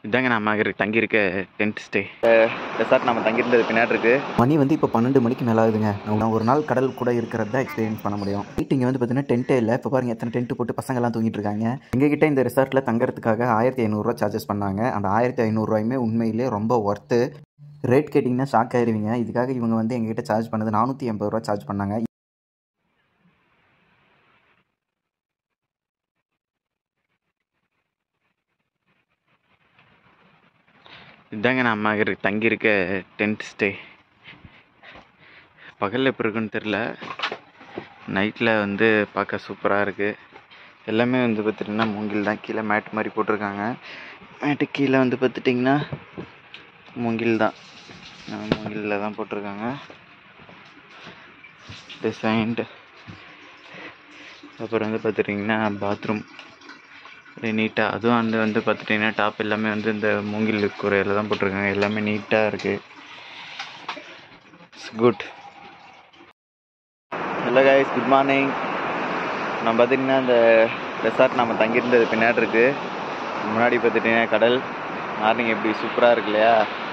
இதாங்க நம்ம இரு- தங்கியிருக்க டென்ட் ஸ்டே ரெசார்ட் நம்ம தங்கியிருந்தது பின்னாடி இருக்கு மணி வந்து இப்போ பன்னெண்டு மணிக்கு மேலே ஆகுதுங்க நான் ஒரு நாள் கடல் கூட இருக்கிறது தான் எக்ஸ்பீரியன்ஸ் பண்ண முடியும் நைட் இங்கே வந்து பார்த்தீங்கன்னா டென்ட்டே இல்லை இப்போ பாருங்க எத்தனை டென்ட் போட்டு பசங்கள்லாம் தூங்கிட்டு இருக்காங்க எங்ககிட்ட இந்த ரிசார்ட்டில் தங்கறதுக்காக ஆயிரத்தி ஐநூறுரூவா சார்ஜஸ் பண்ணாங்க அந்த ஆயிரத்தி ஐநூறுரூவாயுமே உண்மையிலேயே ரொம்ப ஒர்த்து ரேட் கேட்டிங்கன்னா ஷாக் ஆயிருவீங்க இதுக்காக இவங்க வந்து எங்ககிட்ட சார்ஜ் பண்ணது நானூற்றி எண்பது ரூபா சார்ஜ் பண்ணாங்க இதாங்க நம்ம இரு- தங்கியிருக்க டென்ட் ஸ்டே பகலில் எப்படி இருக்குன்னு தெரில நைட்டில் வந்து பார்க்க சூப்பராக இருக்குது எல்லாமே வந்து பார்த்துட்டிங்கன்னா மூங்கில் தான் கீழே மேட் மாதிரி போட்டிருக்காங்க மேட்டு கீழே வந்து பார்த்துட்டிங்கன்னா மூங்கில் தான் அஹ் மூங்கிலில் தான் போட்டிருக்காங்க டிசைன்டு அப்புறம் வந்து பார்த்துட்டிங்கன்னா பாத்ரூம் நீட்டாக அதுவும் வந்து வந்து பார்த்துட்டிங்கன்னா டாப் எல்லாமே வந்து இந்த மூங்கில் கூரையில் தான் போட்டிருக்காங்க எல்லாமே நீட்டாக இருக்குது it's good hello guys good morning நம்ம பார்த்திங்கன்னா இந்த ரெசார்ட் நம்ம தங்கியிருந்தது பின்னாடி இருக்குது முன்னாடி பார்த்துட்டிங்கன்னா கடல் மார்னிங் எப்படி சூப்பராக இருக்கு இல்லையா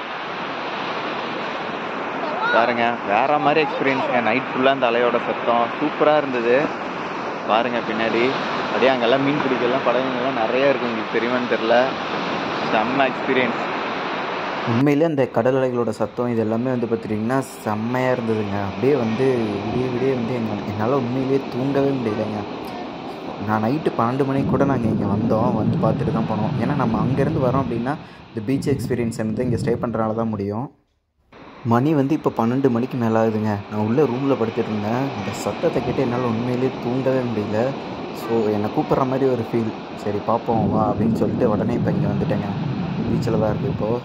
பாருங்க வேற மாதிரி எக்ஸ்பீரியன்ஸுங்க நைட் ஃபுல்லாக அந்த அலையோட சத்தம் சூப்பராக இருந்தது பாருங்க பின்னாடி அப்படியே அங்கெல்லாம் மீன் பிடிக்கலாம் படகுங்கெல்லாம் நிறைய இருக்கு உங்களுக்கு தெரியுமான்னு தெரில செம்ம எக்ஸ்பீரியன்ஸ் உண்மையிலே அந்த கடல் அலைகளோட சத்தம் இது எல்லாமே வந்து பார்த்துட்டிங்கன்னா செம்மையாக இருந்ததுங்க அப்படியே வந்து விடிய விடிய வந்து எங்கள் என்னால் உண்மையிலேயே தூங்கவே முடியலைங்க நான் நைட்டு பன்னெண்டு மணிக்கு கூட நாங்கள் இங்கே வந்தோம் வந்து பார்த்துட்டு தான் போனோம் ஏன்னா நம்ம அங்கேருந்து வரோம் அப்படின்னா இந்த பீச் எக்ஸ்பீரியன்ஸ் வந்து இங்கே ஸ்டே பண்ணுறனால தான் முடியும் மணி வந்து இப்போ பன்னெண்டு மணிக்கு மேலே ஆகுதுங்க நான் உள்ளே ரூமில் படுத்துட்டு இருந்தேன் இந்த சத்தத்தை கேட்டு என்னால் உண்மையிலேயே தூங்கவே முடியல ஸோ என்னை கூப்பிட்ற மாதிரி ஒரு ஃபீல் சரி பார்ப்போம் வா அப்படின்னு சொல்லிட்டு உடனே இப்போ இங்கே வந்துட்டேங்க பீச்சில் தான் இருக்குது இப்போது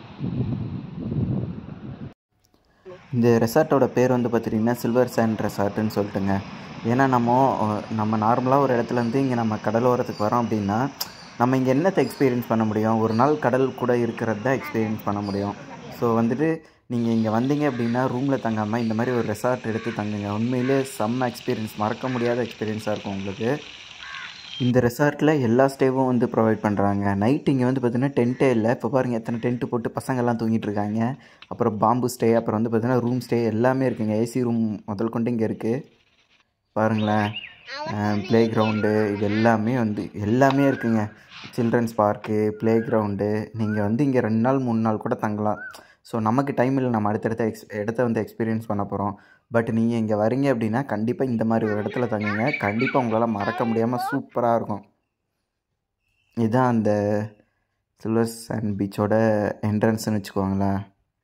இந்த ரெசார்ட்டோட பேர் வந்து பார்த்துட்டிங்கன்னா சில்வர் சாண்ட் ரெசார்ட்டுன்னு சொல்லிட்டுங்க ஏன்னா நம்ம அஹ், நம்ம நார்மலாக ஒரு இடத்துல இருந்து இங்கே நம்ம கடலோரத்துக்கு வரோம் அப்படின்னா நம்ம இங்கே என்னத்தை எக்ஸ்பீரியன்ஸ் பண்ண முடியும் ஒரு நாள் கடல் கூட இருக்கிறது தான் எக்ஸ்பீரியன்ஸ் பண்ண முடியும் ஸோ வந்துட்டு நீங்கள் இங்கே வந்தீங்க அப்படின்னா ரூமில் தங்காமல் இந்த மாதிரி ஒரு ரெசார்ட் எடுத்து தங்குங்க உண்மையிலே செம்ம எக்ஸ்பீரியன்ஸ் மறக்க முடியாத எக்ஸ்பீரியன்ஸாக இருக்கும் உங்களுக்கு இந்த ரெசார்ட்டில் எல்லா ஸ்டேவும் வந்து ப்ரொவைட் பண்ணுறாங்க நைட் இங்கே வந்து பார்த்தீங்கன்னா டென்ட்டே இல்லை இப்போ பாருங்கள் எத்தனை டென்ட்டு போட்டு பசங்கள்லாம் தூங்கிட்டு இருக்காங்க அப்புறம் பாம்பு ஸ்டே அப்புறம் வந்து பார்த்தீங்கன்னா ரூம் ஸ்டே எல்லாமே இருக்குங்க ஏசி ரூம் முதல் கொண்டு இங்கே இருக்குது பாருங்களேன் ப்ளே கிரவுண்டு இது எல்லாமே வந்து எல்லாமே இருக்குங்க சில்ட்ரன்ஸ் பார்க்கு ப்ளே கிரவுண்டு நீங்கள் வந்து இங்கே ரெண்டு நாள் மூணு நாள் கூட தங்கலாம் ஸோ நமக்கு டைம் இல்லை நம்ம அடுத்தடுத்த எக்ஸ் இடத்த வந்து எக்ஸ்பீரியன்ஸ் பண்ண போகிறோம் பட் நீங்கள் இங்கே வரீங்க அப்படின்னா கண்டிப்பாக இந்த மாதிரி ஒரு இடத்துல தங்குங்க கண்டிப்பாக உங்களால் மறக்க முடியாமல் சூப்பராக இருக்கும் இதுதான் அந்த சில்வர் சாண்ட் பீச்சோட என்ட்ரன்ஸ்னு வச்சுக்கோங்களேன்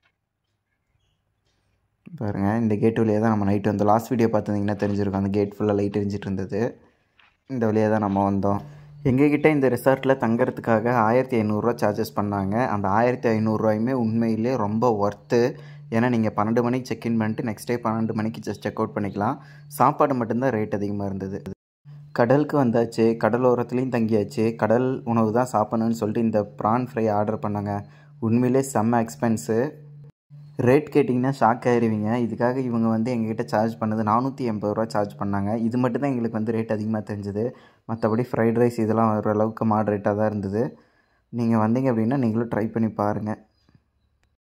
பாருங்கள் இந்த கேட் வழியாக தான் நம்ம நைட்டு வந்தோம் லாஸ்ட் வீடியோ பார்த்துருந்தீங்கன்னா தெரிஞ்சிருக்கும் அந்த கேட் ஃபுல்லாக லைட் எரிஞ்சிட்டு இருந்தது இந்த வழியாக தான் நம்ம வந்தோம் எங்ககிட்ட இந்த ரெசார்ட்டில் தங்கறதுக்காக ஆயிரத்தி ஐநூறுரூவா சார்ஜஸ் பண்ணாங்க அந்த ஆயிரத்தி ஐநூறுரூவாயுமே உண்மையிலே ரொம்ப ஒர்த்து ஏன்னா நீங்கள் பன்னெண்டு மணிக்கு செக்இன் பண்ணிட்டு நெக்ஸ்ட் டே பன்னெண்டு மணிக்கு ஜஸ்ட் செக் அவுட் பண்ணிக்கலாம் சாப்பாடு மட்டும்தான் ரேட் அதிகமாக இருந்தது கடலுக்கு வந்தாச்சு கடலோரத்துலேயும் தங்கியாச்சு கடல் உணவு தான் சாப்பிடணும்னு சொல்லிட்டு இந்த ப்ரான் ஃப்ரை ஆர்டர் பண்ணாங்க உண்மையிலே செம்ம எக்ஸ்பென்ஸு ரேட் கேட்டிங்கன்னா ஷாக் ஆயிருவீங்க இதுக்காக இவங்க வந்து எங்ககிட்ட சார்ஜ் பண்ணது நானூற்றி எண்பது ரூபா சார்ஜ் பண்ணாங்க இது மட்டும் தான் எங்களுக்கு வந்து ரேட் அதிகமாக தெரிஞ்சுது மற்றபடி ஃப்ரைட் ரைஸ் இதெல்லாம் ஓரளவுக்கு மாடரேட்டாக தான் இருந்தது நீங்கள் வந்தீங்க அப்படின்னா நீங்களும் ட்ரை பண்ணி பாருங்கள்